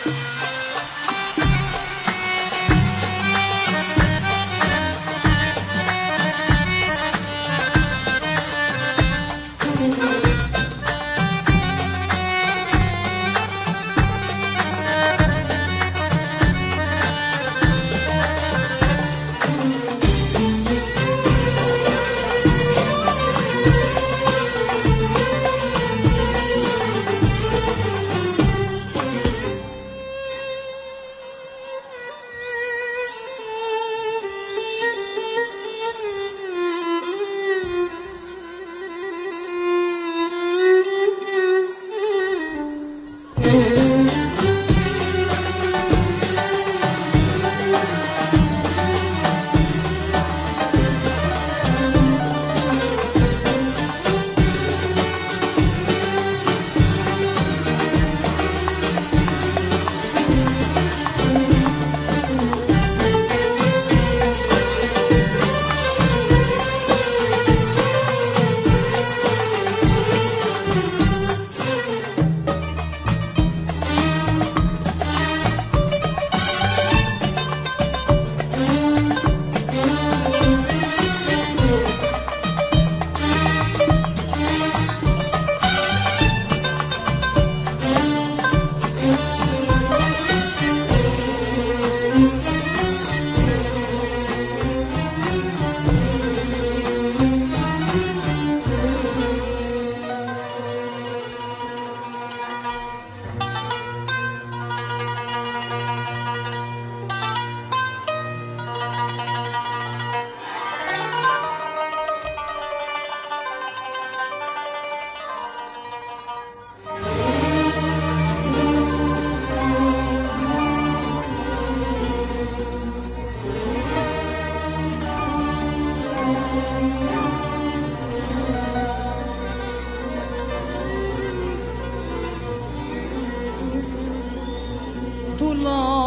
طول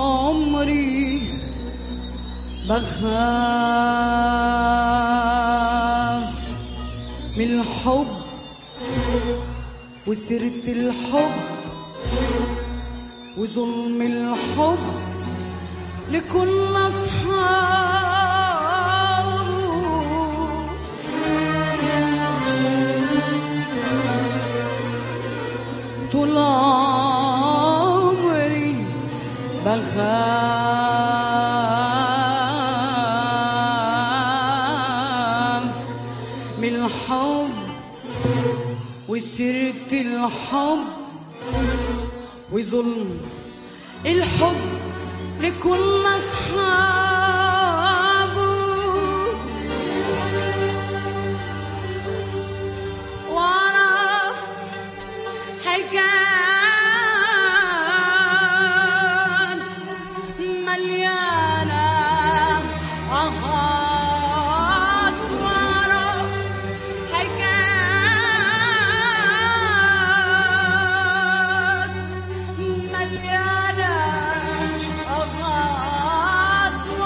عمري بخاف من الحب وسيرة الحب وظلم الحب لكل أصحابه طول عمري بخاف من الحب وسيرة الحب وظلم الحب لكل أصحابه وأعرف حاجات مليانة أهات وأعرف حاجات مليانة أغاط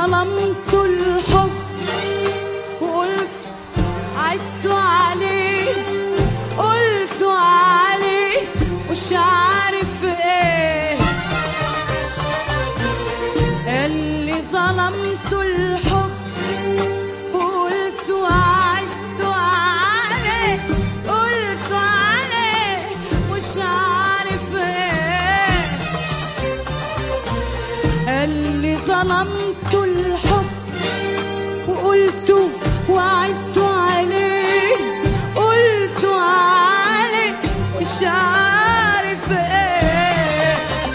ظلمت الحب وقلت عدت عليه قلت عليه مش عارف ايه اللي ظلمت الحب وقلت وعدت عليه قلت عليه مش عارف ايه اللي ظلمت الحب وقلت وعدت عليه قلت عليه مش عارف ايه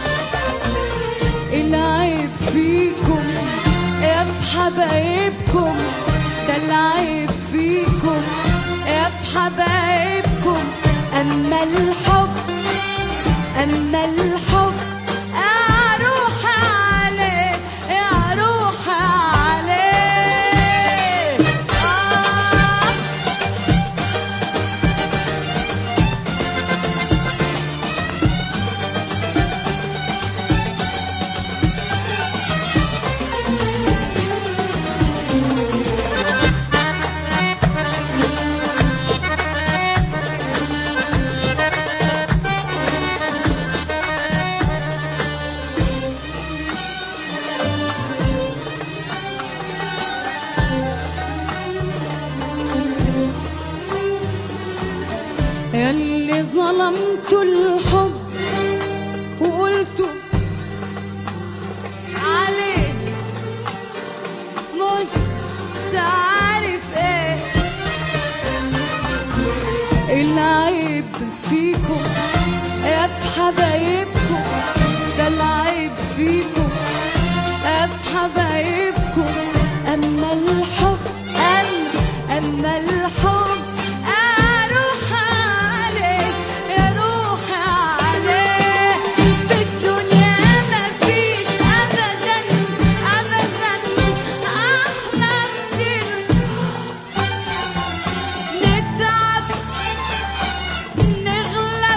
العيب فيكم يا في حبايبكم ده العيب فيكم يا في حبايبكم اما الحب اما الحب اروح عليه اروح عليه آه ياللي ظلمت الحب وقلت عليه مش مش عارف ايه العيب فيكم يا في حبايبكم ده العيب فيكم يا في حبايبكم اما الحب اما اما الحب اروح عليه اروح عليه في الدنيا ما فيش ابدا ابدا احلى من نتعب نغلب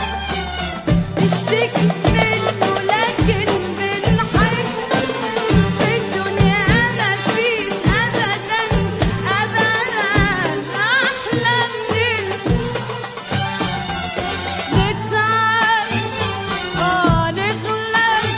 نشتكي منه لكن بنحب في الدنيا ما فيش ابدا ابدا احلى من نتعب اه نغلب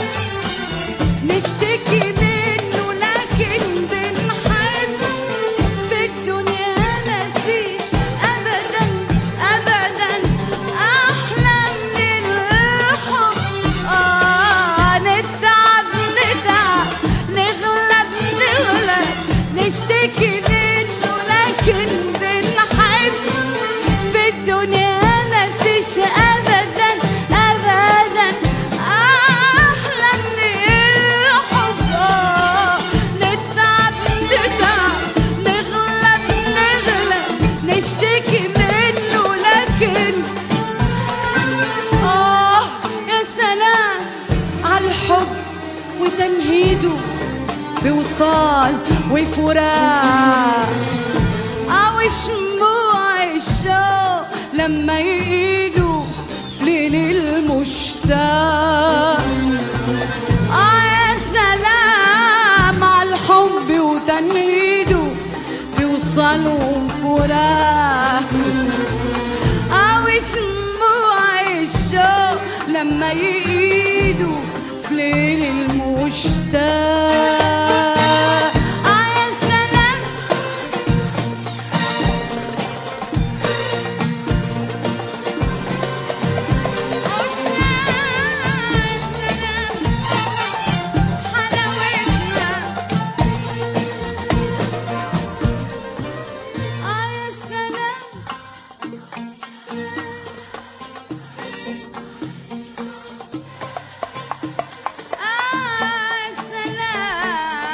نشتكي منه لكن بنحب في الدنيا ما فيش ابدا ابدا احلى من الحب اه نتعب نتعب نغلب نغلب نشتكي منه لكن بنحب في الدنيا ما فيش ابدا ابدا احلى من الحب آه، نتعب نتعب نغلب نغلب نشتكي منه لكن آه يا سلام على الحب وتنهيده بوصال وفراق أو شموع الشوق لما يقيدوا في ليل المشتاق آه يا سلام على الحب وتنهيده بوصال وفراق أو شموع الشوق لما يقيدوا في ليل المشتاق آه يا سلام آه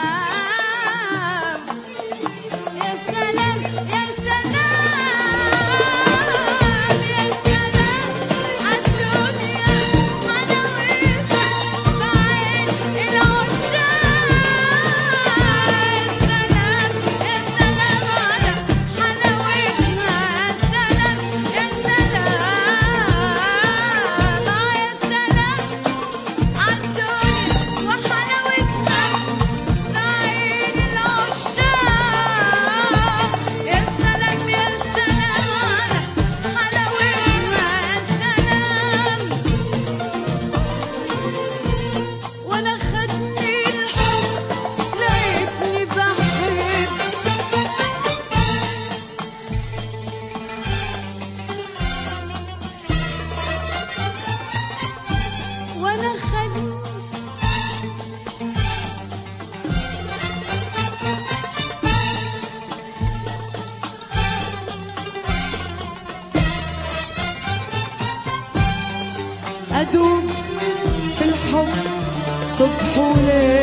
أدوب في الحب صبح وليل